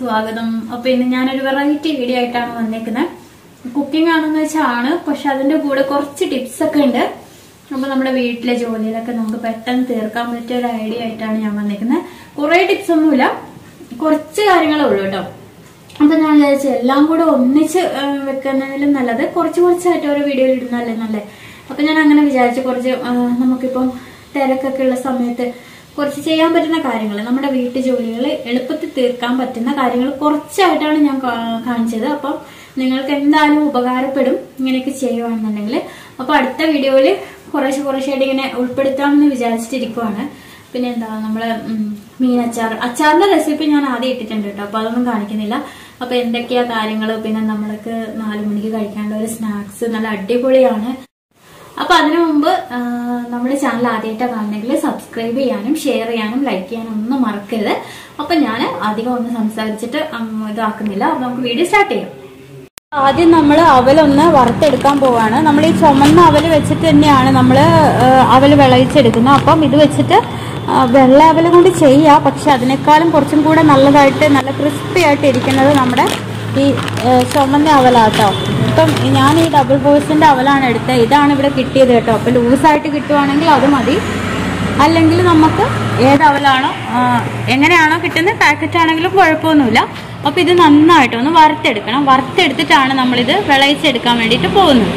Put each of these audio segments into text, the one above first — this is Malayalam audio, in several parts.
സ്വാഗതം അപ്പൊ ഇന്ന് ഞാനൊരു വെറൈറ്റി വീഡിയോ ആയിട്ടാണ് വന്നേക്കുന്നത് കുക്കിംഗ് ആണെന്ന് വെച്ചാൽ ആണ് പക്ഷെ അതിന്റെ കൂടെ കുറച്ച് ടിപ്സ് ഒക്കെ ഉണ്ട് അപ്പൊ നമ്മുടെ വീട്ടിലെ ജോലിയിലൊക്കെ നമുക്ക് പെട്ടെന്ന് തീർക്കാൻ പറ്റിയ ഒരു ഐഡിയ ആയിട്ടാണ് ഞാൻ വന്നേക്കുന്നത് കുറെ ടിപ്സ് ഒന്നുമില്ല കുറച്ച് കാര്യങ്ങളേ ഉള്ളൂ കേട്ടോ അപ്പൊ ഞാൻ വിചാരിച്ചു എല്ലാം കൂടെ ഒന്നിച്ച് ആ, വെക്കുന്നതിലും നല്ലത് കുറച്ച് കുറച്ചായിട്ട് ഓരോ വീഡിയോയിൽ ഇടുന്നതല്ലേ നല്ലത് അപ്പൊ ഞാൻ അങ്ങനെ വിചാരിച്ചു കുറച്ച് ആ, നമുക്കിപ്പം തിരക്കൊക്കെ ഉള്ള സമയത്ത് കുറച്ച് ചെയ്യാൻ പറ്റുന്ന കാര്യങ്ങൾ നമ്മുടെ വീട്ടു ജോലികൾ എളുപ്പത്തിൽ തീർക്കാൻ പറ്റുന്ന കാര്യങ്ങൾ കുറച്ചായിട്ടാണ് ഞാൻ കാ- കാണിച്ചത് അപ്പം നിങ്ങൾക്ക് എന്തായാലും ഉപകാരപ്പെടും ഇങ്ങനെയൊക്കെ ചെയ്യുവാണെന്നുണ്ടെങ്കിൽ അപ്പൊ അടുത്ത വീഡിയോയിൽ കുറേശ്ശെ കുറേശ്ശായിട്ട് ഇങ്ങനെ ഉൾപ്പെടുത്താമെന്ന് വിചാരിച്ചിട്ടിരിക്കുവാണ് പിന്നെ എന്താ നമ്മളെ ഉം, മീനച്ചാർ അച്ചാറിന്റെ റെസിപ്പി ഞാൻ ആദ്യം ഇട്ടിട്ടുണ്ട് കേട്ടോ അപ്പൊ അതൊന്നും കാണിക്കുന്നില്ല അപ്പൊ എന്തൊക്കെയാ കാര്യങ്ങൾ പിന്നെ നമ്മൾക്ക് നാലു മണിക്ക് കഴിക്കാനുള്ള ഒരു സ്നാക്സ് നല്ല അടിപൊളിയാണ് അപ്പൊ അതിനു മുമ്പ് ആ, നമ്മുടെ ചാനൽ ആദ്യമായിട്ടാണ് കാണുന്നെങ്കിൽ സബ്സ്ക്രൈബ് ചെയ്യാനും ഷെയർ ചെയ്യാനും ലൈക്ക് ചെയ്യാനും ഒന്നും മറക്കരുത് അപ്പൊ ഞാൻ അധികം ഒന്നും സംസാരിച്ചിട്ട് അങ്ങ് ഇതാക്കുന്നില്ല അപ്പൊ നമുക്ക് വീഡിയോ സ്റ്റാർട്ട് ചെയ്യാം ആദ്യം നമ്മൾ അവലൊന്ന് വറുത്തെടുക്കാൻ പോവാണ് നമ്മൾ ഈ ചുമന്ന അവല് വെച്ചിട്ട് തന്നെയാണ് നമ്മൾ അവല് വിളയിച്ചെടുക്കുന്നത് അപ്പം ഇത് വെച്ചിട്ട് ആ, വെള്ള അവല് കൊണ്ട് ചെയ്യാം പക്ഷെ അതിനേക്കാളും കുറച്ചും കൂടെ നല്ലതായിട്ട് നല്ല ക്രിസ്പി ആയിട്ട് ഇരിക്കുന്നത് നമ്മുടെ ഈ ഏ, ചുമന്ന അവലാട്ടോ ഇപ്പം ഞാൻ ഈ ഡബിൾ ബോയ്സിന്റെ അവലാണ് എടുത്തത് ഇതാണ് ഇവിടെ കിട്ടിയത് കേട്ടോ അപ്പം ലൂസായിട്ട് കിട്ടുവാണെങ്കിൽ അത് മതി അല്ലെങ്കിൽ നമുക്ക് ഏത് അവലാണോ ആ, എങ്ങനെയാണോ കിട്ടുന്നത് പാക്കറ്റ് ആണെങ്കിലും കുഴപ്പമൊന്നുമില്ല അപ്പൊ ഇത് നന്നായിട്ട് ഒന്ന് വറുത്തെടുക്കണം വറുത്തെടുത്തിട്ടാണ് നമ്മളിത് വിളയിച്ചെടുക്കാൻ വേണ്ടിയിട്ട് പോകുന്നത്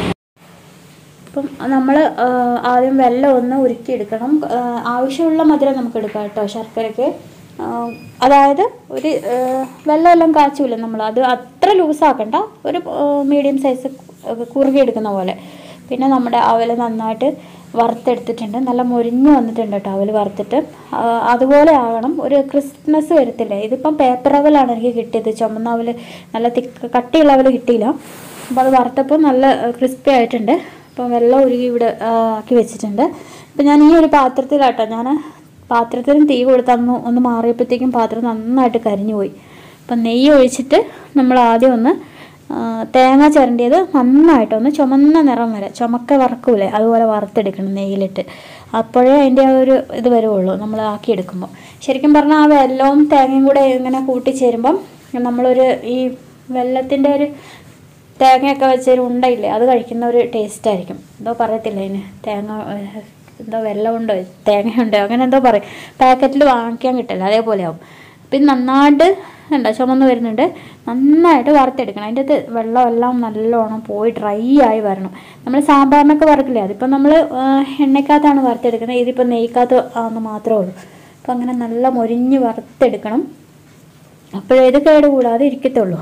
അപ്പം നമ്മൾ ആദ്യം വെള്ളം ഒന്ന് ഉരുക്കിയെടുക്കണം ആ, ആവശ്യമുള്ള മധുരം നമുക്ക് എടുക്കാം കേട്ടോ ശർക്കരയ്ക്ക് ആ, അതായത് ഒരു ആ, വെള്ളമെല്ലാം കാച്ചൂല നമ്മൾ അത് അത്ര ലൂസാക്കണ്ട ഒരു മീഡിയം സൈസ് കുറുകിയെടുക്കുന്ന പോലെ പിന്നെ നമ്മുടെ അവല് നന്നായിട്ട് വറുത്തെടുത്തിട്ടുണ്ട് നല്ല മുരിഞ്ഞ് വന്നിട്ടുണ്ട് കേട്ടോ അവല് വറുത്തിട്ട് ആ, അതുപോലെ ആകണം ഒരു ക്രിസ്മസ് വരത്തില്ലേ ഇതിപ്പം പേപ്പർ അവലാണ് എനിക്ക് കിട്ടിയത് ചുമന്ന അവല് നല്ല തിക്ക് കട്ടിയുള്ള അവല് കിട്ടിയില്ല അപ്പോൾ അത് വറുത്തപ്പോൾ നല്ല ക്രിസ്പി ആയിട്ടുണ്ട് അപ്പം വെള്ളം ഉരുകി ഇവിടെ ആ, ആക്കി വെച്ചിട്ടുണ്ട് അപ്പം ഞാൻ ഈ ഒരു പാത്രത്തിലാട്ടോ ഞാൻ പാത്രത്തിന് തീ കൊടുത്തന്ന് ഒന്ന് മാറിയപ്പോഴത്തേക്കും പാത്രം നന്നായിട്ട് കരിഞ്ഞു പോയി അപ്പം നെയ്യ് ഒഴിച്ചിട്ട് നമ്മൾ ആദ്യം ഒന്ന് ആ, തേങ്ങ ചിരണ്ടിയത് നന്നായിട്ടൊന്ന് ചുമന്ന നിറം വരെ ചുമക്ക വറക്കൂലേ അതുപോലെ വറുത്തെടുക്കണം നെയ്യിലിട്ട് അപ്പോഴേ അതിൻ്റെ ആ ഒരു ഇത് വരുള്ളൂ നമ്മൾ ആക്കിയെടുക്കുമ്പോൾ ശരിക്കും പറഞ്ഞാൽ ആ വെല്ലവും തേങ്ങയും കൂടെ ഇങ്ങനെ കൂട്ടിച്ചേരുമ്പം നമ്മളൊരു ഈ വെള്ളത്തിൻ്റെ ഒരു തേങ്ങയൊക്കെ വെച്ചൊരു ഉണ്ടയില്ലേ അത് കഴിക്കുന്ന ഒരു ടേസ്റ്റ് ആയിരിക്കും എന്തോ പറയത്തില്ല അതിന് തേങ്ങ ഏഹ്, എന്തോ വെള്ളമുണ്ടോ തേങ്ങയുണ്ടോ അങ്ങനെ എന്തോ പറയും പാക്കറ്റിൽ വാങ്ങിക്കാൻ കിട്ടില്ല അതേപോലെ ആവും പിന്നെ നന്നായിട്ട് ഉണ്ടോ ചുമന്ന് വരുന്നുണ്ട് നന്നായിട്ട് വറുത്തെടുക്കണം അതിൻ്റെ അകത്ത് വെള്ളമെല്ലാം നല്ലോണം പോയി ഡ്രൈ ആയി വരണം നമ്മൾ സാമ്പാറിനൊക്കെ വറുക്കില്ലേ അതിപ്പോൾ നമ്മൾ എണ്ണയ്ക്കകത്താണ് വറുത്തെടുക്കുന്നത് ഇതിപ്പോൾ നെയ്ക്കകത്ത് ആണെന്ന് മാത്രമേ ഉള്ളൂ അപ്പോൾ അങ്ങനെ നല്ല മൊരിഞ്ഞ് വറുത്തെടുക്കണം അപ്പോഴേ ഇത് കേടുകൂടാതെ ഇരിക്കത്തുള്ളൂ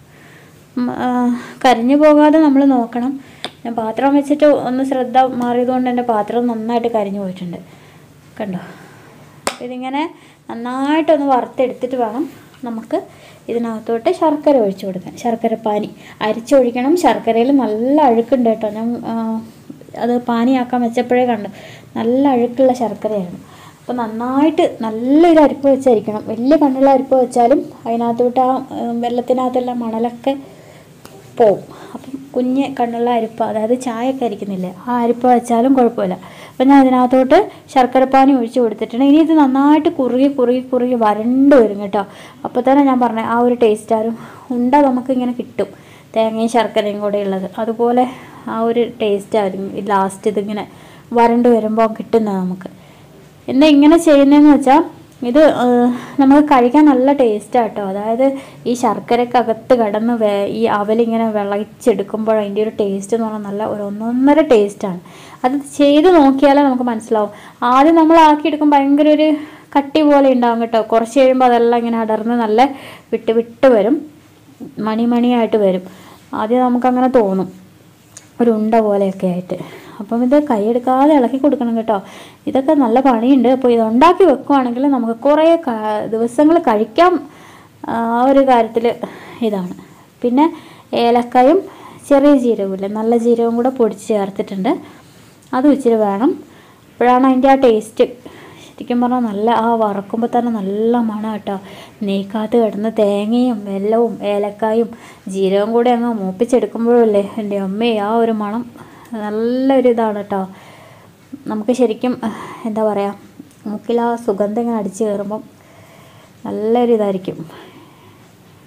ഉം, ആ, കരിഞ്ഞു പോകാതെ നമ്മൾ നോക്കണം ഞാൻ പാത്രം വെച്ചിട്ട് ഒന്ന് ശ്രദ്ധ മാറിയതുകൊണ്ട് എൻ്റെ പാത്രം നന്നായിട്ട് കരിഞ്ഞു പോയിട്ടുണ്ട് കണ്ടോ അപ്പോൾ ഇതിങ്ങനെ നന്നായിട്ടൊന്ന് വറുത്തെടുത്തിട്ട് വേണം നമുക്ക് ഇതിനകത്തോട്ട് ശർക്കര ഒഴിച്ചു കൊടുക്കാൻ ശർക്കര പാനി അരിച്ചൊഴിക്കണം ശർക്കരയിൽ നല്ല അഴുക്കുണ്ട് കേട്ടോ ഞാൻ ആ, അത് പാനിയാക്കാൻ വെച്ചപ്പോഴേ കണ്ടു നല്ല അഴുക്കുള്ള ശർക്കരയാണ് അപ്പോൾ നന്നായിട്ട് നല്ലൊരു അരിപ്പ് വെച്ചായിരിക്കണം വലിയ കണ്ണുള്ള അരിപ്പ് വെച്ചാലും അതിനകത്തോട്ട് ആ ആ, വെള്ളത്തിനകത്തുള്ള മണലൊക്കെ പോവും അപ്പം കുഞ്ഞ് കണ്ണുള്ള അരിപ്പ അതായത് ചായയൊക്കെ അരിക്കുന്നില്ലേ ആ അരിപ്പ വെച്ചാലും കുഴപ്പമില്ല അപ്പം ഞാൻ അതിനകത്തോട്ട് ശർക്കരപ്പാനി ഒഴിച്ച് കൊടുത്തിട്ടുണ്ട് ഇനി ഇത് നന്നായിട്ട് കുറുകി കുറുകി കുറുകി വരണ്ട് വരും കേട്ടോ അപ്പോൾ തന്നെ ഞാൻ പറഞ്ഞ ആ ഒരു ടേസ്റ്റ് ആരും ഉണ്ട നമുക്ക് ഇങ്ങനെ കിട്ടും തേങ്ങയും ശർക്കരയും കൂടെ ഉള്ളത് അതുപോലെ ആ ഒരു ടേസ്റ്റ് ആയിരിക്കും ഈ ലാസ്റ്റ് ഇതിങ്ങനെ വരണ്ട് വരുമ്പോൾ കിട്ടുന്നത് നമുക്ക് എന്താ ഇങ്ങനെ ചെയ്യുന്നതെന്ന് വെച്ചാൽ ഇത് ഏഹ്, നമുക്ക് കഴിക്കാൻ നല്ല ടേസ്റ്റാണ് കേട്ടോ അതായത് ഈ ശർക്കരക്കകത്ത് കിടന്ന് വേ ഈ അവലിങ്ങനെ വിളയിച്ചെടുക്കുമ്പോൾ അതിൻ്റെ ഒരു ടേസ്റ്റ് എന്ന് പറഞ്ഞാൽ നല്ല ഒരു ഒന്നൊന്നര ടേസ്റ്റാണ് അത് ചെയ്ത് നോക്കിയാലേ നമുക്ക് മനസ്സിലാവും ആദ്യം നമ്മൾ ആക്കിയെടുക്കുമ്പോൾ ഭയങ്കര ഒരു കട്ടി പോലെ ഉണ്ടാവും കേട്ടോ കുറച്ച് കഴിയുമ്പോൾ അതെല്ലാം ഇങ്ങനെ അടർന്ന് നല്ല വിട്ട് വിട്ട് വരും മണി മണിയായിട്ട് വരും ആദ്യം നമുക്കങ്ങനെ തോന്നും ഒരു ഉണ്ട പോലെയൊക്കെ ആയിട്ട് അപ്പം ഇത് കൈയെടുക്കാതെ ഇളക്കി കൊടുക്കണം കേട്ടോ ഇതൊക്കെ നല്ല പണിയുണ്ട് അപ്പോൾ ഇത് ഉണ്ടാക്കി വെക്കുവാണെങ്കിൽ നമുക്ക് കുറേ ദിവസങ്ങൾ കഴിക്കാം ആ ഒരു കാര്യത്തിൽ ഇതാണ് പിന്നെ ഏലക്കായും ചെറിയ ജീരകമില്ലേ നല്ല ജീരകം കൂടെ പൊടിച്ച് ചേർത്തിട്ടുണ്ട് അതും ഇച്ചിരി വേണം അപ്പോഴാണ് അതിൻ്റെ ആ ടേസ്റ്റ് ശരിക്കും പറഞ്ഞാൽ നല്ല ആ വറക്കുമ്പോൾ തന്നെ നല്ല മണം കേട്ടോ നെയ്ക്കകത്ത് കിടന്ന് തേങ്ങയും വെല്ലവും ഏലക്കായും ജീരകം കൂടെ അങ്ങ് മൂപ്പിച്ചെടുക്കുമ്പോഴല്ലേ എൻ്റെ അമ്മേ ആ ഒരു മണം നല്ലൊരു ഇതാണ് കേട്ടോ നമുക്ക് ശരിക്കും എന്താ പറയുക മൂക്കിൽ ആ സുഗന്ധം ഇങ്ങനെ അടിച്ച് കയറുമ്പം നല്ലൊരു ഇതായിരിക്കും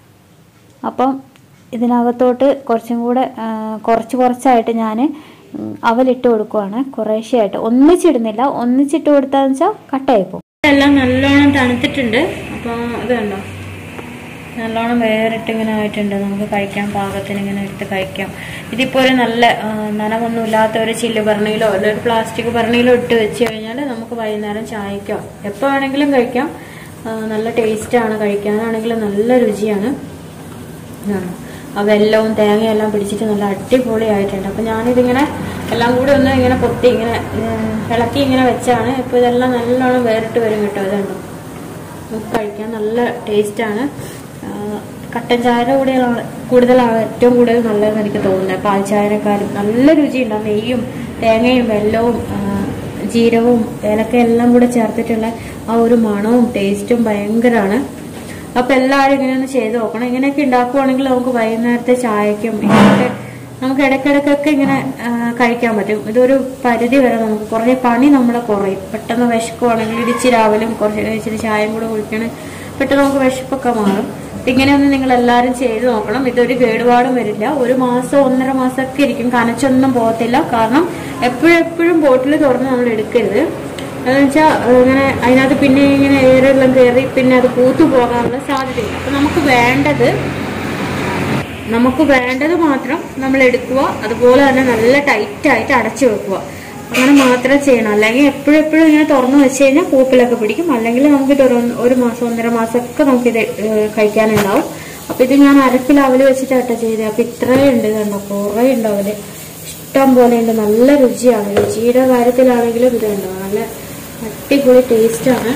അപ്പം ഇതിനകത്തോട്ട് കുറച്ചും കൂടെ ആ, കുറച്ച് കുറച്ചായിട്ട് ഞാൻ അവലിട്ട് കൊടുക്കുവാണ് കുറേശ്ശെയായിട്ട് ഒന്നിച്ചിടുന്നില്ല ഒന്നിച്ചിട്ട് കൊടുത്താന്ന് വെച്ചാൽ കട്ടായി പോകും എല്ലാം നല്ലോണം തണുത്തിട്ടുണ്ട് അപ്പോൾ ഇത് കണ്ടോ നല്ലോണം വേറിട്ട് ഇങ്ങനെ ആയിട്ടുണ്ട് നമുക്ക് കഴിക്കാൻ പാകത്തിന് ഇങ്ങനെ എടുത്ത് കഴിക്കാം ഇതിപ്പോൾ ഒരു നല്ല ആ, നനവൊന്നും ഇല്ലാത്ത ഒരു ചില്ല് ഭരണിയിലോ അല്ലെങ്കിൽ ഒരു പ്ലാസ്റ്റിക് ഭരണിയിലോ ഇട്ട് വെച്ച് കഴിഞ്ഞാൽ നമുക്ക് വൈകുന്നേരം ചായക്കോ എപ്പോൾ വേണമെങ്കിലും കഴിക്കാം ആ, നല്ല ടേസ്റ്റാണ് കഴിക്കാനാണെങ്കിലും നല്ല രുചിയാണ് ആണ്. ആ വെല്ലവും തേങ്ങയും എല്ലാം പിടിച്ചിട്ട് നല്ല അടിപൊളിയായിട്ടുണ്ട് അപ്പൊ ഞാനിതിങ്ങനെ എല്ലാം കൂടി ഒന്ന് ഇങ്ങനെ പൊത്തി ഇങ്ങനെ ഏഹ്, ഇളക്കി ഇങ്ങനെ വെച്ചാണ് ഇപ്പൊ ഇതെല്ലാം നല്ലോണം വേറിട്ട് വരും കേട്ടോ ഇതുണ്ടോ നമുക്ക് കഴിക്കാൻ നല്ല ടേസ്റ്റാണ് കട്ടൻ ചായയുടെ കൂടെയാണ് കൂടുതലാണ് ഏറ്റവും കൂടുതൽ നല്ലതെന്ന് എനിക്ക് തോന്നുന്നത് പാൽ ചായനേക്കാളും നല്ല രുചിയുണ്ട് ആ നെയ്യും തേങ്ങയും വെല്ലവും ആ, ജീരകവും ഏലക്ക എല്ലാം കൂടെ ചേർത്തിട്ടുള്ള ആ ഒരു മണവും ടേസ്റ്റും ഭയങ്കരമാണ് അപ്പൊ എല്ലാവരും ഇങ്ങനെ ഒന്ന് ചെയ്ത് നോക്കണം ഇങ്ങനെയൊക്കെ ഉണ്ടാക്കുവാണെങ്കിൽ നമുക്ക് വൈകുന്നേരത്തെ ചായക്കും ഇങ്ങനെയൊക്കെ നമുക്ക് ഇടയ്ക്കിടയ്ക്കൊക്കെ ഇങ്ങനെ ആ, കഴിക്കാൻ പറ്റും ഇതൊരു പരിധി വരെ നമുക്ക് കുറേ പണി നമ്മളെ കുറയും പെട്ടെന്ന് വിശക്കുവാണെങ്കിൽ ഇടിച്ച് രാവിലെയും കുറച്ച് ഇച്ചിരി ചായയും കൂടെ കുടിക്കണേ പെട്ടെന്ന് നമുക്ക് വിശപ്പൊക്കെ മാറും അപ്പൊ ഇങ്ങനെയൊന്ന് നിങ്ങൾ എല്ലാവരും ചെയ്ത് നോക്കണം ഇതൊരു കേടുപാടും വരില്ല ഒരു മാസം ഒന്നര മാസമൊക്കെ ഇരിക്കും കനച്ചൊന്നും പോകത്തില്ല കാരണം എപ്പോഴെപ്പോഴും ബോട്ടിൽ തുറന്ന് നമ്മൾ എടുക്കരുത് എന്ന് വെച്ചാൽ ഇങ്ങനെ അതിനകത്ത് പിന്നെ ഇങ്ങനെ എയറെല്ലാം കയറി പിന്നെ അത് പൂത്തു പോകാനുള്ള സാധ്യതയില്ല അപ്പൊ നമുക്ക് വേണ്ടത് നമുക്ക് വേണ്ടത് മാത്രം നമ്മൾ എടുക്കുക അതുപോലെ തന്നെ നല്ല ടൈറ്റ് ആയിട്ട് അടച്ചു വെക്കുക അങ്ങനെ മാത്രം ചെയ്യണം അല്ലെങ്കിൽ എപ്പോഴും എപ്പോഴും ഇങ്ങനെ തുറന്നു വെച്ച് കഴിഞ്ഞാൽ പൂപ്പിലൊക്കെ പിടിക്കും അല്ലെങ്കിൽ നമുക്കിത് ഒരു ഒരു മാസം ഒന്നര മാസമൊക്കെ നമുക്കിത് ഏഹ് കഴിക്കാനുണ്ടാവും അപ്പൊ ഇത് ഞാൻ അരക്കിൽ അവല് വെച്ചിട്ടാട്ടോ ചെയ്തത് അപ്പൊ ഇത്രയും ഉണ്ട് കണ്ടോ കുറേ ഉണ്ട് അവല് ഇഷ്ടം പോലെ ഉണ്ട് നല്ല രുചിയാണ് രുചിയുടെ കാര്യത്തിലാണെങ്കിലും ഇത് കണ്ടോ നല്ല അടിപൊളി ടേസ്റ്റാണ്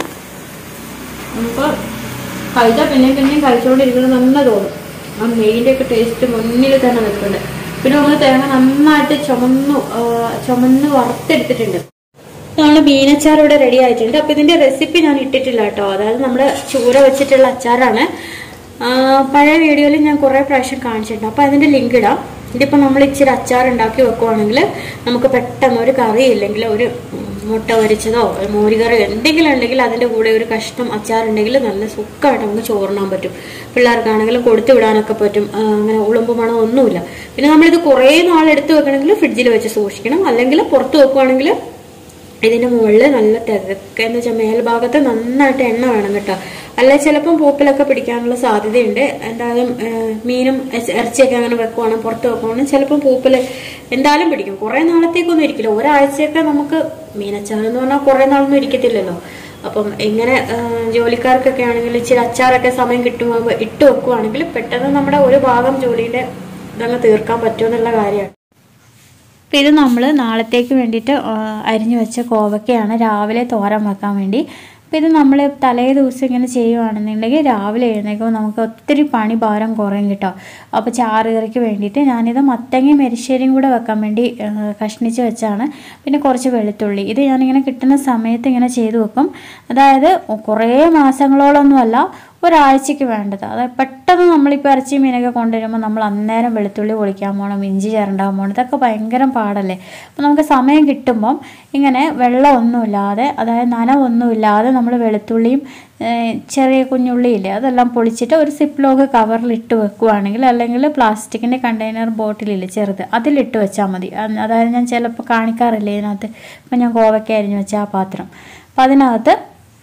നമുക്ക് കഴിച്ചാൽ പിന്നെയും പിന്നെയും കഴിച്ചുകൊണ്ടിരിക്കുന്നത് തന്നെ തോന്നും ആ നെയ്യിൻ്റെ ഒക്കെ ടേസ്റ്റ് മുന്നിൽ തന്നെ നിൽക്കുന്നുണ്ട് പിന്നെ നമ്മൾ തേങ്ങ നന്നായിട്ട് ചുമന്നു ആ, ചുമന്ന് വറുത്തെടുത്തിട്ടുണ്ട് നമ്മൾ മീനച്ചാർ ഇവിടെ റെഡി ആയിട്ടുണ്ട് അപ്പൊ ഇതിന്റെ റെസിപ്പി ഞാൻ ഇട്ടിട്ടില്ല കേട്ടോ അതായത് നമ്മുടെ ചൂര വെച്ചിട്ടുള്ള അച്ചാറാണ് ആ, പഴയ വീഡിയോയിൽ ഞാൻ കുറെ പ്രാവശ്യം കാണിച്ചിട്ടുണ്ട് അപ്പൊ അതിന്റെ ലിങ്ക് ഇടാം ഇതിപ്പോ നമ്മൾ ഇച്ചിരി അച്ചാർ ഉണ്ടാക്കി വെക്കുവാണെങ്കിൽ നമുക്ക് പെട്ടെന്ന് ഒരു കറി ഇല്ലെങ്കിൽ ഒരു ഉം, മുട്ട പൊരിച്ചതോ ഒരു മോരുകറിയോ എന്തെങ്കിലും ഉണ്ടെങ്കിൽ അതിന്റെ കൂടെ ഒരു കഷ്ണം അച്ചാർ ഉണ്ടെങ്കിൽ നല്ല സുഖമായിട്ട് നമുക്ക് ചോറിനാൻ പറ്റും പിള്ളേർക്കാണെങ്കിലും കൊടുത്തു വിടാനൊക്കെ പറ്റും ആ, അങ്ങനെ ഉളുമ്പ് മണം ഒന്നുമില്ല പിന്നെ നമ്മളിത് കുറേ നാൾ എടുത്ത് വെക്കണമെങ്കിൽ ഫ്രിഡ്ജിൽ വെച്ച് സൂക്ഷിക്കണം അല്ലെങ്കിൽ പുറത്ത് വെക്കുവാണെങ്കിൽ ഇതിന്റെ മുകളിൽ നല്ല തിരക്ക് എന്ന് വെച്ചാൽ മേൽഭാഗത്ത് നന്നായിട്ട് എണ്ണ വേണം കേട്ടോ അല്ല ചിലപ്പം പൂപ്പിലൊക്കെ പിടിക്കാനുള്ള സാധ്യതയുണ്ട് എന്തായാലും ആ, മീനും ഇറച്ചി- ഇറച്ചിയൊക്കെ അങ്ങനെ വെക്കുവാണ് പുറത്ത് വെക്കുവാണെങ്കിൽ ചിലപ്പം പൂപ്പിൽ എന്തായാലും പിടിക്കും കുറെ നാളത്തേക്കൊന്നും ഇരിക്കില്ല ഒരാഴ്ചയൊക്കെ നമുക്ക് മീനച്ചാറെന്ന് പറഞ്ഞാൽ കുറെ നാളൊന്നും ഇരിക്കത്തില്ലല്ലോ അപ്പം ഇങ്ങനെ ആ, ജോലിക്കാർക്കൊക്കെ ആണെങ്കിൽ ഇച്ചിരി അച്ചാറൊക്കെ സമയം കിട്ടുമ്പോൾ ഇട്ട് വെക്കുവാണെങ്കിൽ പെട്ടെന്ന് നമ്മുടെ ഒരു ഭാഗം ജോലിയുടെ ഇതങ്ങ് തീർക്കാൻ പറ്റുമെന്നുള്ള കാര്യമാണ് അപ്പം ഇത് നമ്മൾ നാളത്തേക്ക് വേണ്ടിയിട്ട് ആ, അരിഞ്ഞു വെച്ച കോവക്കയാണ് രാവിലെ തോരൻ വെക്കാൻ വേണ്ടി അപ്പം ഇത് നമ്മൾ തലേ ദിവസം ഇങ്ങനെ ചെയ്യുവാണെന്നുണ്ടെങ്കിൽ രാവിലെ എഴുന്നേൽക്കുമ്പോൾ നമുക്ക് ഒത്തിരി പണി ഭാരം കുറയും കേട്ടോ അപ്പോൾ ചാറ് കറിക്ക് വേണ്ടിയിട്ട് ഞാനിത് മത്തങ്ങയും എരിശ്ശേരിയും കൂടെ വെക്കാൻ വേണ്ടി ആ, കഷ്ണിച്ച് വെച്ചാണ് പിന്നെ കുറച്ച് വെളുത്തുള്ളി ഇത് ഞാനിങ്ങനെ കിട്ടുന്ന സമയത്ത് ഇങ്ങനെ ചെയ്തു വെക്കും അതായത് കുറേ മാസങ്ങളോളൊന്നുമല്ല ഒരാഴ്ചക്ക് വേണ്ടത് അതായത് പെട്ടെന്ന് നമ്മളിപ്പോൾ ഇറച്ചി മീനൊക്കെ കൊണ്ടുവരുമ്പോൾ നമ്മൾ അന്നേരം വെളുത്തുള്ളി പൊളിക്കാൻ പോകണം ഇഞ്ചി ചിരണ്ടാൻ പോകണം ഇതൊക്കെ ഭയങ്കര പാടല്ലേ അപ്പോൾ നമുക്ക് സമയം കിട്ടുമ്പം ഇങ്ങനെ വെള്ളമൊന്നുമില്ലാതെ അതായത് നനവൊന്നുമില്ലാതെ നമ്മൾ വെളുത്തുള്ളിയും ഏഹ്, ചെറിയ കുഞ്ഞുള്ളിയില്ലേ അതെല്ലാം പൊളിച്ചിട്ട് ഒരു സിപ്ലോക്ക് കവറിലിട്ട് വെക്കുവാണെങ്കിൽ അല്ലെങ്കിൽ പ്ലാസ്റ്റിക്കിൻ്റെ കണ്ടെയ്നർ ബോട്ടിലില്ലേ ചെറുത് അതിലിട്ട് വെച്ചാൽ മതി അത് അതായത് ഞാൻ ചിലപ്പോൾ കാണിക്കാറില്ലേ ഇതിനകത്ത് ഇപ്പം ഞാൻ കോവയ്ക്ക അരിഞ്ഞ് വെച്ച ആ പാത്രം അപ്പം അതിനകത്ത്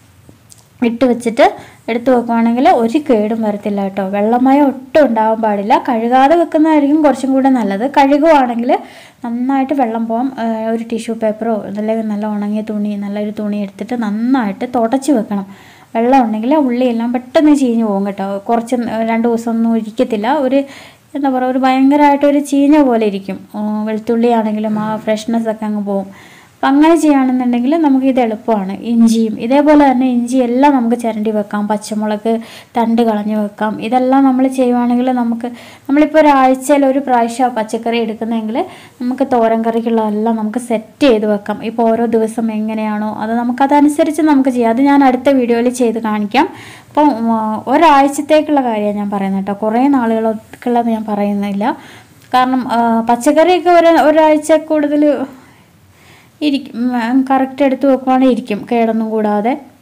ഇട്ട് വെച്ചിട്ട് എടുത്തു വെക്കുവാണെങ്കിൽ ഒരു കേടും വരത്തില്ല കേട്ടോ വെള്ളമയം ഒട്ടും ഉണ്ടാവാൻ പാടില്ല കഴുകാതെ വെക്കുന്നതായിരിക്കും കുറച്ചും കൂടെ നല്ലത് കഴുകുവാണെങ്കിൽ നന്നായിട്ട് വെള്ളം പോകാം ഏഹ് ഒരു ടിഷ്യൂ പേപ്പറോ അല്ലെങ്കിൽ നല്ല ഉണങ്ങിയ തുണി നല്ലൊരു തുണി എടുത്തിട്ട് നന്നായിട്ട് തുടച്ച് വെക്കണം വെള്ളം ഉണ്ടെങ്കിൽ ഉള്ളിയെല്ലാം പെട്ടെന്ന് ചീഞ്ഞ് പോകും കേട്ടോ കുറച്ച് രണ്ട് ദിവസമൊന്നും ഇരിക്കത്തില്ല ഒരു എന്താ പറയുക ഒരു ഭയങ്കരമായിട്ട് ഒരു ചീഞ്ഞ പോലെ ഇരിക്കും ഉം, വെളുത്തുള്ളി ആണെങ്കിലും ആ ഫ്രഷ്നെസ് ഒക്കെ അങ്ങ് പോകും അപ്പം അങ്ങനെ ചെയ്യുകയാണെന്നുണ്ടെങ്കിൽ നമുക്ക് ഇത് എളുപ്പമാണ് ഇഞ്ചിയും ഇതേപോലെ തന്നെ ഇഞ്ചി എല്ലാം നമുക്ക് ചിരണ്ടി വെക്കാം പച്ചമുളക് തണ്ട് കളഞ്ഞ് വെക്കാം ഇതെല്ലാം നമ്മൾ ചെയ്യുവാണെങ്കിൽ നമുക്ക് നമ്മളിപ്പോൾ ഒരാഴ്ചയിൽ ഒരു പ്രാവശ്യം പച്ചക്കറി എടുക്കുന്നതെങ്കിൽ നമുക്ക് തോരൻ കറിക്കുള്ളതെല്ലാം നമുക്ക് സെറ്റ് ചെയ്ത് വെക്കാം ഇപ്പോൾ ഓരോ ദിവസം എങ്ങനെയാണോ അത് നമുക്കതനുസരിച്ച് നമുക്ക് ചെയ്യാം അത് ഞാൻ അടുത്ത വീഡിയോയിൽ ചെയ്ത് കാണിക്കാം അപ്പം ഉം, ഒരാഴ്ചത്തേക്കുള്ള കാര്യമാണ് ഞാൻ പറയുന്നത് കേട്ടോ കുറേ നാളുകൾക്കുള്ളത് ഞാൻ പറയുന്നില്ല കാരണം ആ, പച്ചക്കറിയൊക്കെ ഒരു ഒരാഴ്ച കൂടുതൽ ഇരിക്കും കറക്റ്റ് എടുത്ത് വെക്കുവാണെങ്കിൽ ഇരിക്കും കേടൊന്നും കൂടാതെ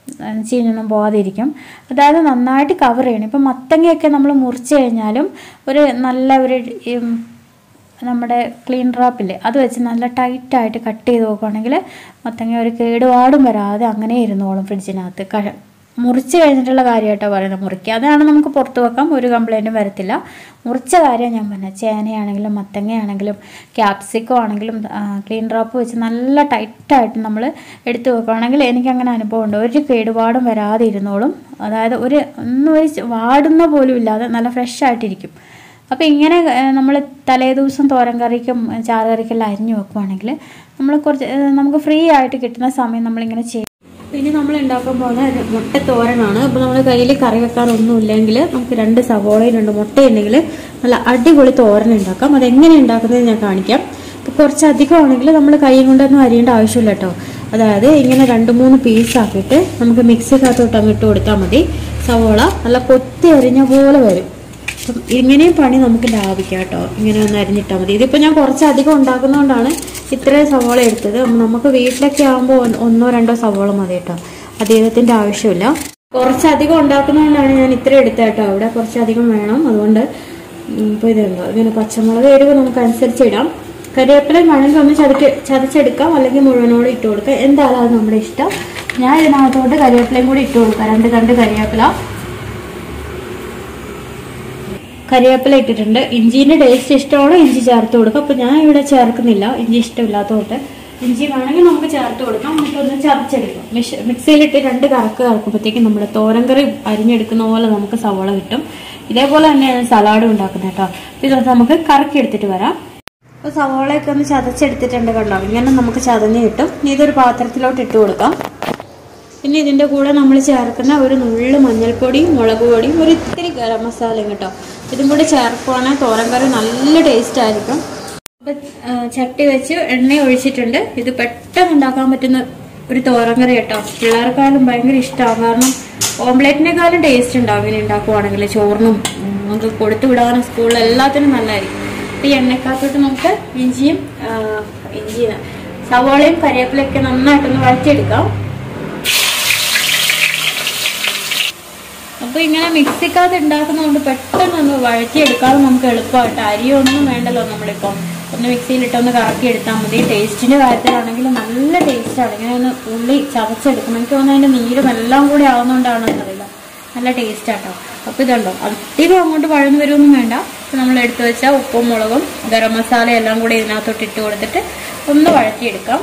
ചീഞ്ഞൊന്നും പോകാതിരിക്കും അതായത് നന്നായിട്ട് കവർ ചെയ്യണം ഇപ്പം മത്തങ്ങയൊക്കെ നമ്മൾ മുറിച്ച് കഴിഞ്ഞാലും ഒരു നല്ല ഒരു ഉം, നമ്മുടെ ക്ലീൻ റാപ്പില്ലേ അത് വെച്ച് നല്ല ടൈറ്റായിട്ട് കട്ട് ചെയ്ത് നോക്കുകയാണെങ്കിൽ മത്തങ്ങ ഒരു കേടുപാടും വരാതെ അങ്ങനെ ഇരുന്നോളും ഫ്രിഡ്ജിനകത്ത് കഴ മുറിച്ച് കഴിഞ്ഞിട്ടുള്ള കാര്യമായിട്ടോ പറയുന്നത് മുറിക്കാതെയാണ് നമുക്ക് പുറത്ത് വെക്കാം ഒരു കംപ്ലൈൻറ്റും വരത്തില്ല മുറിച്ച കാര്യം ഞാൻ പറഞ്ഞത് ചേനയാണെങ്കിലും മത്തങ്ങയാണെങ്കിലും ക്യാപ്സിക്കോ ആണെങ്കിലും ക്ലീൻ ഡ്രോപ്പ് വെച്ച് നല്ല ടൈറ്റായിട്ട് നമ്മൾ എടുത്ത് വെക്കുകയാണെങ്കിൽ എനിക്കങ്ങനെ അനുഭവമുണ്ട് ഒരു കേടുപാടും വരാതെ ഇരുന്നോളും അതായത് ഒരു ഒന്നും ഒരു ച- വാടുന്ന പോലും ഇല്ലാതെ നല്ല ഫ്രഷ് ആയിട്ടിരിക്കും അപ്പോൾ ഇങ്ങനെ നമ്മൾ തലേ ദിവസം തോരൻ കറിക്കും ചാറ് കറിക്കെല്ലാം അരിഞ്ഞു വെക്കുവാണെങ്കിൽ നമ്മൾ കുറച്ച് ഏഹ് നമുക്ക് ഫ്രീ ആയിട്ട് കിട്ടുന്ന സമയം നമ്മളിങ്ങനെ ചെയ്യും ഇനി നമ്മൾ ഉണ്ടാക്കാൻ പോകുന്ന ഒരു മുട്ട തോരനാണ് അപ്പോൾ നമ്മൾ കയ്യിൽ കറി വെക്കാനൊന്നും ഇല്ലെങ്കിൽ നമുക്ക് രണ്ട് സവോളയും രണ്ട് മുട്ടയുണ്ടെങ്കിൽ നല്ല അടിപൊളി തോരൻ ഉണ്ടാക്കാം അതെങ്ങനെ ഉണ്ടാക്കുന്നത് ഞാൻ കാണിക്കാം അപ്പോൾ കുറച്ച് അധികം ആണെങ്കിൽ നമ്മൾ കൈ കൊണ്ടൊന്നും അരിയേണ്ട ആവശ്യമില്ല കേട്ടോ അതായത് ഇങ്ങനെ രണ്ട് മൂന്ന് പീസാക്കിയിട്ട് നമുക്ക് മിക്സിക്കകത്തോട്ട് അങ്ങ് ഇട്ട് കൊടുത്താൽ മതി സവോള നല്ല കൊത്തി അരിഞ്ഞ പോലെ വരും അപ്പം ഇങ്ങനെയും പണി നമുക്ക് ലാഭിക്കാം കേട്ടോ ഇങ്ങനെ ഒന്ന് അരിഞ്ഞിട്ടാൽ മതി ഇതിപ്പോൾ ഞാൻ കുറച്ച് അധികം ഉണ്ടാക്കുന്നതുകൊണ്ടാണ് ഇത്രയും സവോള എടുത്തത് നമുക്ക് വീട്ടിലൊക്കെ ആകുമ്പോൾ ഒന്നോ രണ്ടോ സവോള മതി കേട്ടോ അദ്ദേഹത്തിൻ്റെ ആവശ്യമില്ല കുറച്ചധികം ഉണ്ടാക്കുന്നതുകൊണ്ടാണ് ഞാൻ ഇത്ര എടുത്തത് കേട്ടോ അവിടെ കുറച്ചധികം വേണം അതുകൊണ്ട് ഇപ്പോൾ ഇതുണ്ടോ ഇങ്ങനെ പച്ചമുളക് എരിവ് നമുക്ക് അനുസരിച്ച് ഇടാം കരിവേപ്പിലയും വേണമെങ്കിൽ ഒന്ന് ചതക്ക് ചതച്ചെടുക്കാം അല്ലെങ്കിൽ മുഴുവനോട് ഇട്ട് കൊടുക്കാം എന്തായാലും അത് നമ്മുടെ ഇഷ്ടം ഞാൻ ഇതിനകത്തോട്ട് കരിവേപ്പിലയും കൂടി ഇട്ട് കൊടുക്കാം രണ്ട് രണ്ട് കരിവേപ്പില കരിവേപ്പില ഇട്ടിട്ടുണ്ട് ഇഞ്ചിന്റെ ടേസ്റ്റ് ഇഷ്ടമാണ് ഇഞ്ചി ചേർത്ത് കൊടുക്കാം അപ്പൊ ഞാൻ ഇവിടെ ചേർക്കുന്നില്ല ഇഞ്ചി ഇഷ്ടമില്ലാത്തതുകൊണ്ട് ഇഞ്ചി വേണമെങ്കിൽ നമുക്ക് ചേർത്ത് കൊടുക്കാം നമുക്കൊന്ന് ചതച്ചെടുക്കാം മിഷ് മിക്സിയിലിട്ട് രണ്ട് കറക്ക് കറക്കുമ്പോഴത്തേക്കും നമ്മുടെ തോരൻ കറി അരിഞ്ഞെടുക്കുന്ന പോലെ നമുക്ക് സവോള കിട്ടും ഇതേപോലെ തന്നെയാണ് സലാഡും ഉണ്ടാക്കുന്നത് കേട്ടോ അപ്പൊ ഇത് നമുക്ക് കറക്കി എടുത്തിട്ട് വരാം അപ്പോൾ സവോളയൊക്കെ ഒന്ന് ചതച്ചെടുത്തിട്ടുണ്ട് കണ്ടോ ഇങ്ങനെ നമുക്ക് ചതഞ്ഞ് കിട്ടും ഇനി ഇതൊരു പാത്രത്തിലോട്ട് ഇട്ട് കൊടുക്കാം പിന്നെ ഇതിൻ്റെ കൂടെ നമ്മൾ ചേർക്കുന്ന ഒരു നുള്ളു മഞ്ഞൾപ്പൊടിയും മുളക് പൊടിയും ഒരു ഇത്തിരി ഗരം മസാലയും കേട്ടോ ഇതും കൂടി ചേർക്കുവാണെങ്കിൽ തോരൻ കറി നല്ല ടേസ്റ്റ് ആയിരിക്കും അപ്പം ചട്ടി വെച്ച് എണ്ണ ഒഴിച്ചിട്ടുണ്ട് ഇത് പെട്ടെന്ന് ഉണ്ടാക്കാൻ പറ്റുന്ന ഒരു തോരൻ കറി കേട്ടോ പിള്ളേർക്കായാലും ഭയങ്കര ഇഷ്ടമാകും കാരണം ഓംലെറ്റിനേക്കാളും ടേസ്റ്റ് ഉണ്ടാവും ഇങ്ങനെ ഉണ്ടാക്കുവാണെങ്കിൽ ചോറിനും ഉം, നമുക്ക് കൊടുത്തു വിടാനും സ്കൂളിൽ എല്ലാത്തിനും നല്ലതായിരിക്കും അപ്പൊ ഈ എണ്ണക്കകത്തോട്ട് നമുക്ക് ഇഞ്ചിയും ആ, ഇഞ്ചി സവോളയും കരിവേപ്പിലയൊക്കെ നന്നായിട്ടൊന്ന് വഴറ്റിയെടുക്കാം അപ്പൊ ഇങ്ങനെ മിക്സിക്കകത്ത് ഉണ്ടാക്കുന്നതുകൊണ്ട് പെട്ടെന്ന് ഒന്ന് വഴറ്റിയെടുക്കാതെ നമുക്ക് എളുപ്പമായിട്ട് അരിയൊന്നും വേണ്ടല്ലോ നമ്മളിപ്പം ഒന്ന് മിക്സിയിലിട്ടൊന്ന് കറക്കി എടുത്താൽ മതി ടേസ്റ്റിന്റെ കാര്യത്തിലാണെങ്കിൽ നല്ല ടേസ്റ്റാണ് ഇങ്ങനെ ഒന്ന് ഉള്ളി ചതച്ചെടുക്കണം എനിക്ക് തോന്നുന്നു അതിന്റെ നീരും എല്ലാം കൂടി ആവുന്നതുകൊണ്ടാണെന്ന് അറിയില്ല നല്ല ടേസ്റ്റ് ആട്ടോ അപ്പൊ ഇതുണ്ടോ അധികം അങ്ങോട്ട് വഴന്നു വരുമൊന്നും വേണ്ട ഇപ്പൊ നമ്മൾ എടുത്തു വെച്ച ഉപ്പും മുളകും ഗരം മസാല എല്ലാം കൂടി ഇതിനകത്തോട്ട് ഇട്ട് കൊടുത്തിട്ട് ഒന്ന് വഴറ്റിയെടുക്കാം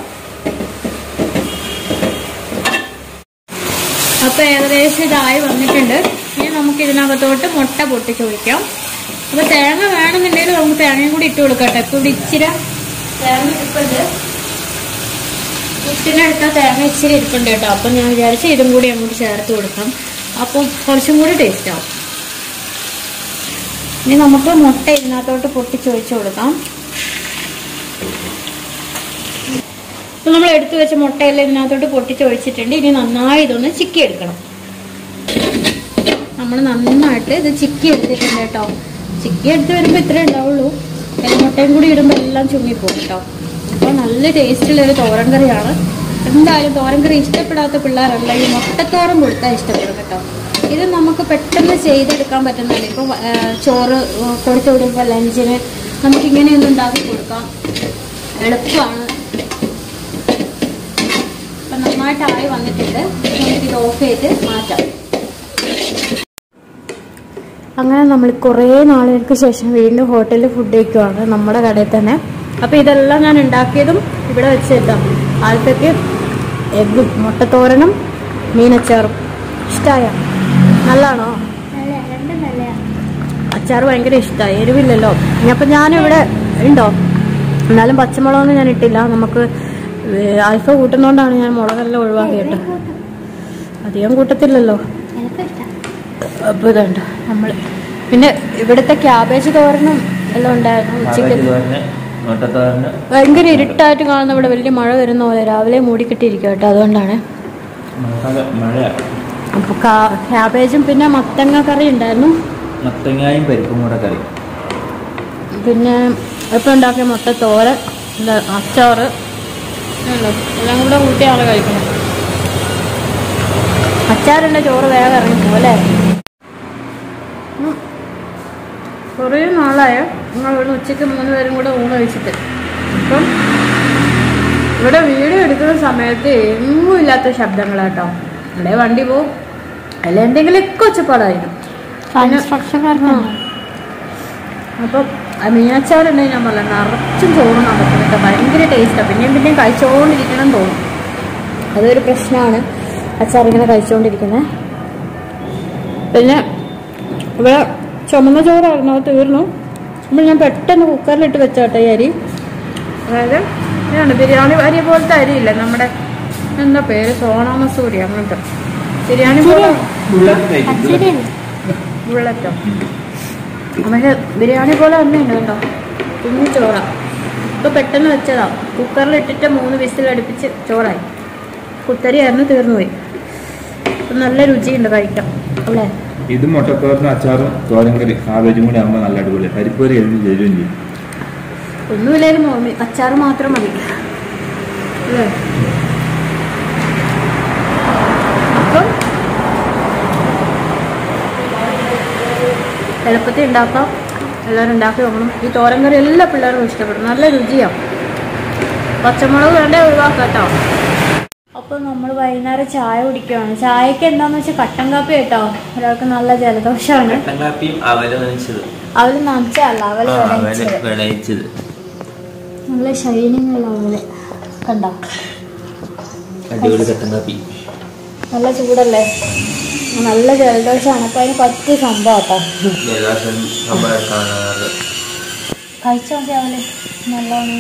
അപ്പൊ ഏകദേശം ഇതായി വന്നിട്ടുണ്ട് ഇനി നമുക്ക് ഇതിനകത്തോട്ട് മുട്ട പൊട്ടിച്ചൊഴിക്കാം അപ്പൊ തേങ്ങ വേണമെന്നുണ്ടെങ്കിൽ നമുക്ക് തേങ്ങയും കൂടി ഇട്ട് കൊടുക്കാം കേട്ടോ ഇപ്പൊ ഇവിടെ ഇച്ചിരി തേങ്ങ ഇരിപ്പുണ്ട് പുട്ടിനെടുത്ത തേങ്ങ ഇച്ചിരി ഇരിപ്പുണ്ട് കേട്ടോ അപ്പൊ ഞാൻ വിചാരിച്ചു ഇതും കൂടി അങ്ങോട്ട് ചേർത്ത് കൊടുക്കാം അപ്പം കുറച്ചും കൂടി ടേസ്റ്റ് ആവും ഇനി നമുക്ക് മുട്ട ഇതിനകത്തോട്ട് പൊട്ടിച്ചൊഴിച്ചു കൊടുക്കാം അപ്പൊ നമ്മൾ എടുത്തു വെച്ച മുട്ടയെല്ലാം ഇതിനകത്തോട്ട് പൊട്ടിച്ചൊഴിച്ചിട്ടുണ്ട് ഇനി നന്നായി ഇതൊന്ന് ചിക്കി എടുക്കണം നമ്മൾ നന്നായിട്ട് ഇത് ചിക്കി എടുത്തിട്ടുണ്ട് കേട്ടോ ചിക്കി എടുത്ത് വരുമ്പോൾ ഇത്രേ ഉണ്ടാവുള്ളൂ മുട്ടയും കൂടി ഇടുമ്പോൾ എല്ലാം ചുങ്ങിപ്പോകും കേട്ടോ അപ്പോൾ നല്ല ടേസ്റ്റുള്ള ഒരു തോരൻ കറിയാണ് എന്തായാലും തോരൻ കറി ഇഷ്ടപ്പെടാത്ത പിള്ളേരല്ല ഈ മുട്ടത്തോരൻ കൊടുത്താൽ ഇഷ്ടപ്പെടും കേട്ടോ ഇത് നമുക്ക് പെട്ടെന്ന് ചെയ്തെടുക്കാൻ പറ്റുന്നതല്ല ഇപ്പോൾ ചോറ് ആ, കൊടുത്തു വിടുമ്പോൾ ലഞ്ചിന് നമുക്കിങ്ങനെയൊന്നും ഉണ്ടാക്കി കൊടുക്കാം എളുപ്പമാണ് അപ്പം നന്നായിട്ടായി വന്നിട്ടുണ്ട് നമുക്കിത് ഓഫ് ചെയ്ത് മാറ്റാം അങ്ങനെ നമ്മൾ കുറേ നാളുകൾക്ക് ശേഷം വീണ്ടും ഹോട്ടലിൽ ഫുഡ് കഴിക്കുവാണ് നമ്മുടെ കടയിൽ തന്നെ അപ്പോൾ ഇതെല്ലാം ഞാൻ ഉണ്ടാക്കിയതും ഇവിടെ വെച്ചെത്താം ആദ്യത്തേക്ക് എഗ്ഗും മുട്ടത്തോരനും മീനച്ചാറും ഇഷ്ടമായ നല്ലതാണോ അച്ചാർ ഭയങ്കര ഇഷ്ടമായി എരിവില്ലല്ലോ അപ്പം ഞാനിവിടെ ഉണ്ടോ എന്നാലും പച്ചമുളകൊന്നും ഞാൻ ഇട്ടില്ല നമുക്ക് ഏ, ആൽഫ കൂട്ടുന്നോണ്ടാണ് ഞാൻ മുളകെല്ലാം ഒഴിവാക്കിയിട്ട് അധികം കൂട്ടത്തില്ലല്ലോ അപ്പോൾ ഇതുണ്ട് നമ്മൾ പിന്നെ ഇവിടുത്തെ ക്യാബേജ് തോരനും എല്ലാം ഉണ്ടായിരുന്നു ഉച്ചയ്ക്ക് തോരന് മുട്ടത്തോരന് ഭയങ്കര ഇരുട്ടായിട്ട് കാണുന്ന ഇവിടെ വലിയ മഴ വരുന്ന പോലെ രാവിലെ മൂടിക്കെട്ടിയിരിക്കും കേട്ടോ അതുകൊണ്ടാണ് മഴ മഴ അപ്പോൾ ക്യാബേജും പിന്നെ മത്തങ്ങ കറി ഉണ്ടായിരുന്നു മത്തങ്ങായും പരിപ്പും കൂടെ കറി പിന്നെ ഇപ്പം ഉണ്ടാക്കിയ മുട്ട തോരൻ ഇത് അച്ചാറ് ഉണ്ടോ? എല്ലാം കൂടെ കൂട്ടിയാണ് കഴിക്കുന്നത് അച്ചാറിൻ്റെ ചോറ് വേഗം ഇറങ്ങി പോകും അല്ലേ ഉം. കുറേ നാളായ ഞങ്ങൾ ഇവിടെ ഉച്ചയ്ക്ക് മൂന്ന് പേരും കൂടെ ഊണ് കഴിച്ചിട്ട് അപ്പം ഇവിടെ വീഡിയോ എടുക്കുന്ന സമയത്ത് എങ്ങും ഇല്ലാത്ത ശബ്ദങ്ങളാട്ടോ ഇവിടെ വണ്ടി പോവും അല്ല എന്തെങ്കിലുമൊക്കെ ഒച്ചപ്പാടായിരിക്കും കൺസ്ട്രക്ഷൻകാർക്ക് അപ്പം ആ മീനച്ചാറുണ്ടെങ്കിൽ ഞാൻ പറഞ്ഞ നിറച്ചും ചോറ് നടക്കും കേട്ടോ ഭയങ്കര ടേസ്റ്റാണ് പിന്നെയും പിന്നെയും കഴിച്ചുകൊണ്ടിരിക്കണം തോന്നും അതൊരു പ്രശ്നമാണ് അച്ചാർ ഇങ്ങനെ കഴിച്ചുകൊണ്ടിരിക്കുന്നത് പിന്നെ ഇവിടെ ചുമന്ന ചോറായിരുന്നു അത് തീർന്നു അപ്പോൾ ഞാൻ പെട്ടെന്ന് കുക്കറിലിട്ട് വെച്ചോട്ടെ ഈ അരി അതായത് ഇതാണ് ബിരിയാണി അരി പോലത്തെ അരിയില്ല നമ്മുടെ എന്താ പേര് സോണ മസൂരി അങ്ങനത്തെ ബിരിയാണി പോലെ ബുള്ളറ്റോ പക്ഷെ ബിരിയാണി പോലെ തന്നെ ഉണ്ട് കേട്ടോ കുഞ്ഞു ചോറാ ഇപ്പൊ പെട്ടെന്ന് വെച്ചതാ കുക്കറിൽ ഇട്ടിട്ട് മൂന്ന് വിസിൽ അടുപ്പിച്ച് ചോറായി കുത്തരിയായിരുന്നു തീർന്നുപോയി അപ്പൊ നല്ല രുചിയുണ്ട് കഴിക്കാം അല്ലേ ഇത് മുട്ടത്തോറിന് അച്ചാറും തോരങ്കറി കാബേജും കൂടി ആകുമ്പോൾ നല്ല അടിപൊളി പരിപ്പേറി എഴുതി തരുകയും ചെയ്യും ഒന്നുമില്ലേലും മോമി അച്ചാറ് മാത്രം മതി അല്ലേ അപ്പം എളുപ്പത്തിൽ ഉണ്ടാക്കാം എല്ലാവരും ഉണ്ടാക്കി നോക്കണം ഈ തോരൻ കറി എല്ലാ പിള്ളേർക്കും ഇഷ്ടപ്പെടും നല്ല രുചിയാണ് പച്ചമുളക് വേണ്ട ഒഴിവാക്കാം കേട്ടോ അപ്പോൾ നമ്മൾ വൈകുന്നേരം ചായ കുടിക്കുകയാണ് ചായക്ക് എന്താന്ന് വെച്ചാൽ കട്ടൻ കാപ്പി കേട്ടോ ഒരാൾക്ക് നല്ല ജലദോഷമാണ് കട്ടൻ കാപ്പിയും അവല് നനച്ചത് അവല് നനച്ചല്ല അവല് ആ, അവല് വിളയിച്ചത് വിളയിച്ചത് നല്ല ഷൈനിങ് ഉള്ള അവല് കണ്ടോ അടിപൊളി കട്ടൻ കാപ്പി നല്ല ചൂടല്ലേ നല്ല ജലദോഷമാണ് അപ്പൊ അതിന് പറ്റിയ സംഭവം കേട്ടോ ജലദോഷം സംഭവം കാണാറ് കഴിച്ചു നോക്കി അവല് നല്ലോണം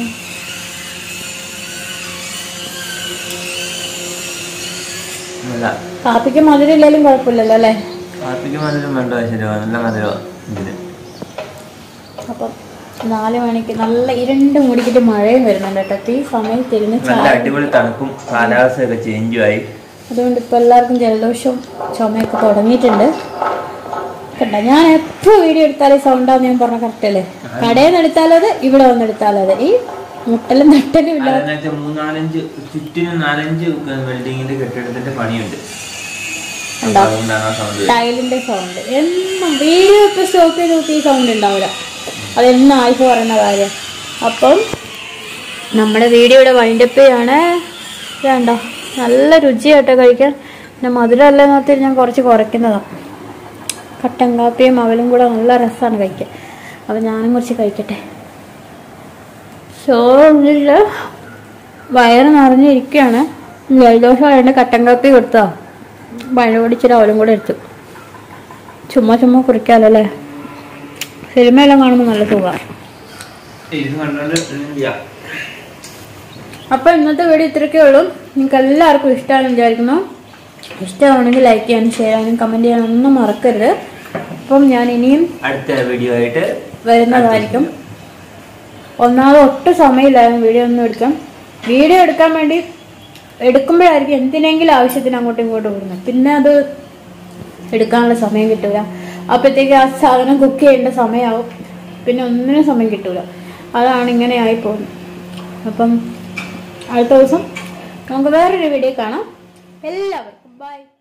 നല്ല കാപ്പിക്ക് മധുരം ഇല്ലെങ്കിലും കുഴപ്പമില്ലല്ലോ അല്ലേ കാപ്പിക്ക് മധുരം വേണ്ട ശരിയാണ് നല്ല മധുരമാണ് ഇതിന് അപ്പം നാല് മണിക്ക് നല്ല ഇരുണ്ട് മൂടിക്കിട്ട് മഴയും വരുന്നുണ്ട് കേട്ടോ ഈ സമയത്ത് ഇരുന്ന് നല്ല ചായ അടിപൊളി തണുപ്പും കാലാവസ്ഥയൊക്കെ ചേഞ്ചും ആയി അതുകൊണ്ട് ഇപ്പൊ എല്ലാവർക്കും ജലദോഷവും ചുമയൊക്കെ തുടങ്ങിയിട്ടുണ്ട് കണ്ട ഞാൻ എപ്പോ വീഡിയോ എടുത്താലും സൗണ്ടാന്ന് ഞാൻ പറഞ്ഞ കറക്റ്റ് അല്ലേ കടയിൽ നിന്ന് എടുത്താലത് ഇവിടെ വന്ന് എടുത്താലത് ഈ മുട്ടലും നട്ടലും ഇല്ല അതെന്ന് വെച്ചാൽ മൂന്നാലഞ്ച് ചുറ്റിനും നാലഞ്ച് ബിൽഡിങ്ങിന്റെ കെട്ടിടത്തിന്റെ പണിയുണ്ട് അപ്പൊ ഉണ്ടോ? അതുകൊണ്ടാണ് ആ സൗണ്ട് ടൈലിന്റെ സൗണ്ട് എന്നും വീഡിയോ ഇപ്പൊ സ്റ്റോപ്പ് ചെയ്ത് നോക്കി ഈ സൗണ്ട് ഉണ്ടാവില്ല അതെന്നും ആയിഫ് പറയുന്ന കാര്യം അപ്പം നമ്മുടെ വീഡിയോയുടെ വൈൻഡപ്പ് ചെയ്യാണ് വേണ്ട നല്ല രുചിയാട്ടോ കഴിക്കാൻ പിന്നെ മധുരം അല്ലെന്ന് ഓർത്തിട്ട് ഞാൻ കുറച്ച് കുറയ്ക്കുന്നതാണ് കട്ടൻ കാപ്പിയും അവലും കൂടെ നല്ല രസമാണ് കഴിക്കാൻ അപ്പം ഞാനും കുറച്ച് കഴിക്കട്ടെ ചോറില്ല വയറ് നിറഞ്ഞിരിക്കുകയാണ് ജലദോഷം ആയതുകൊണ്ട് കട്ടൻ കാപ്പി കൊടുത്തോ പഴ പൊടിച്ചിട്ട് അവലും കൂടെ എടുത്തു ചുമ്മാ ചുമ്മാ കുറിക്കാലോ അല്ലേ സിനിമയെല്ലാം കാണുമ്പോൾ നല്ല സുഖമാണ് ഇത് കണ്ടോണ്ട് ഒന്നും ചെയ്യാം. അപ്പോൾ ഇന്നത്തെ വീഡിയോ ഇത്രയൊക്കെ ഉള്ളൂ നിങ്ങൾക്ക് എല്ലാവർക്കും ഇഷ്ടമാണെന്ന് വിചാരിക്കുന്നു ഇഷ്ടമാണെങ്കിൽ ലൈക്ക് ചെയ്യാനും ഷെയർ ചെയ്യാനും കമൻറ്റ് ചെയ്യാനും ഒന്നും മറക്കരുത് അപ്പം ഞാൻ ഇനിയും അടുത്ത വീഡിയോ ആയിട്ട് വരുന്നതായിരിക്കും ഒന്നാമത് ഒട്ടും സമയമില്ലായിരുന്നു വീഡിയോ ഒന്നും എടുക്കാം വീഡിയോ എടുക്കാൻ വേണ്ടി എടുക്കുമ്പോഴായിരിക്കും എന്തിനെങ്കിലും ആവശ്യത്തിന് അങ്ങോട്ടും ഇങ്ങോട്ടും വിടുന്നത് പിന്നെ അത് എടുക്കാനുള്ള സമയം കിട്ടൂല അപ്പോഴത്തേക്ക് ആ സാധനം കുക്ക് ചെയ്യേണ്ട സമയമാവും പിന്നെ ഒന്നിനും സമയം കിട്ടൂല അതാണ് ഇങ്ങനെ ആയി പോകുന്നത് അപ്പം അടുത്ത ദിവസം നമുക്ക് വേറൊരു വീഡിയോ കാണാം എല്ലാവർക്കും ബൈ